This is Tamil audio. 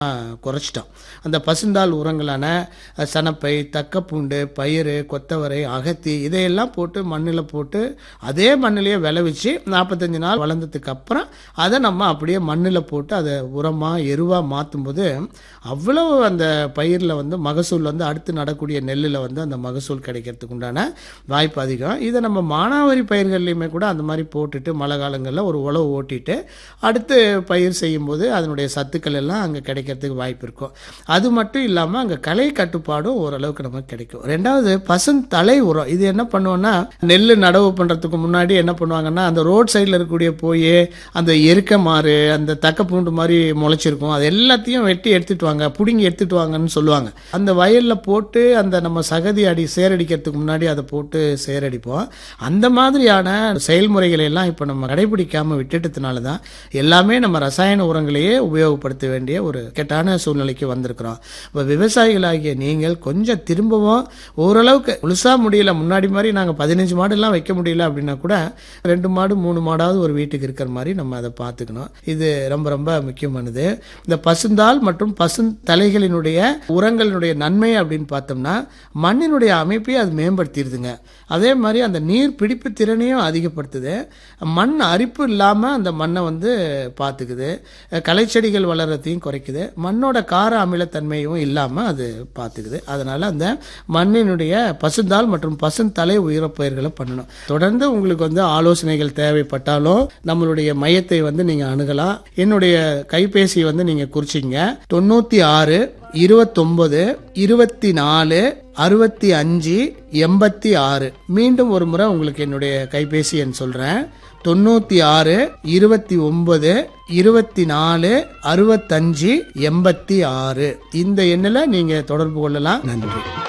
குறைச்சிட்டோம் அந்த பசுந்தாள் உரங்களான அஹ், சணப்பை தக்கப்பூண்டு பயிறு கொத்தவரை அகத்தி இதையெல்லாம் போட்டு மண்ணில் போட்டு அதே மண்ணிலேயே விளைவிச்சு நாற்பத்தஞ்சு நாள் வளர்ந்ததுக்கு அப்புறம் அதை நம்ம அப்படியே மண்ணில் போட்டு அதை உரமாக எருவாக மாற்றும்போது அவ்வளவு அந்த பயிரில் வந்து மகசூல் வந்து அடுத்து நடக்கூடிய நெல்லில் வந்து அந்த மகசூல் கிடைக்கிறதுக்கு உண்டான வாய்ப்பு அதிகம் இதை நம்ம மானாவாரி பயிர்கள்லையுமே கூட அந்த மாதிரி போட்டுட்டு மழை காலங்களில் ஒரு உழவு ஓட்டிட்டு அடுத்து பயிர் செய்யும்போது அதனுடைய சத்துக்கள் எல்லாம் அங்கே கிடைக்கிறதுக்கு வாய்ப்பு இருக்கும் அது மட்டும் இல்லாமல் அங்கே கலை கட்டுப்பாடும் ஓரளவுக்கு நமக்கு கிடைக்கும் ரெண்டாவது பசும் தலை உரம் இது என்ன பண்ணுவோம்னா நெல் நடவு பண்ணுறதுக்கு முன்னாடி என்ன பண்ணுவாங்கன்னா அந்த ரோட் சைடில் இருக்கக்கூடிய போய் அந்த எருக்க மாறு அந்த தக்க பூண்டு மாதிரி முளைச்சிருக்கும் அது எல்லாத்தையும் வெட்டி எடுத்துட்டு வாங்க பிடுங்கி எடுத்துட்டு வாங்கன்னு சொல்லுவாங்க அந்த வயலில் போட்டு அந்த நம்ம சகதி அடி சேரடிக்கிறதுக்கு முன்னாடி அதை போட்டு சேரடிப்போம் அந்த மாதிரியான செயல்முறைகளை எல்லாம் இப்போ நம்ம கடைபிடிக்காம விட்டுட்டதுனால தான் எல்லாமே நம்ம ரசாயன உரங்களையே உபயோகப்படுத்த வேண்டிய ஒரு கெட்டான சூழ்நிலைக்கு வந்திருக்கிறோம் இப்போ விவசாயிகளாகிய நீங்கள் கொஞ்சம் திரும்பவும் ஓரளவுக்கு முழுசா முடியல முன்னாடி மாதிரி நாங்கள் பதினஞ்சு மாடுலாம் வைக்க முடியல அப்படின்னா கூட ரெண்டு மாடு மூணு மாடாவது ஒரு வீட்டுக்கு இருக்கிற மாதிரி நம்ம அதை பார்த்துக்கணும் இது ரொம்ப ரொம்ப முக்கியமானது இந்த பசுந்தாள் மற்றும் பசு தலைகளினுடைய உரங்களினுடைய நன்மை அப்படின்னு பார்த்தோம்னா மண்ணினுடைய அமைப்பை அது மேம்படுத்திடுதுங்க அதே மாதிரி அந்த நீர் பிடிப்பு திறனையும் அதிகப்படுத்துது மண் அரிப்பு இல்லாமல் அந்த மண்ணை வந்து பார்த்துக்குது களைச்செடிகள் வளர்றதையும் குறைக்குது மண்ணோட கார அமிலத்தன்மையும் இல்லாமல் அது பார்த்துக்குது அதனால அந்த மண்ணினுடைய பசுந்தாள் மற்றும் பசுந்தலை உயிரப்பயிர்களை பண்ணணும் தொடர்ந்து உங்களுக்கு வந்து ஆலோசனைகள் தேவைப்பட்டாலும் நம்மளுடைய மையத்தை வந்து நீங்க அணுகலாம் என்னுடைய கைபேசி வந்து நீங்க குறிச்சிங்க தொண்ணூத்தி ஆறு இருபத்தொன்பது இருபத்தி நாலு அறுபத்தி அஞ்சு எண்பத்தி ஆறு மீண்டும் ஒரு முறை உங்களுக்கு என்னுடைய கைபேசி எண் சொல்றேன் தொண்ணூத்தி ஆறு இருபத்தி ஒன்பது இருபத்தி நாலு அறுபத்தஞ்சு எண்பத்தி ஆறு இந்த எண்ணில் நீங்க தொடர்பு கொள்ளலாம் நன்றி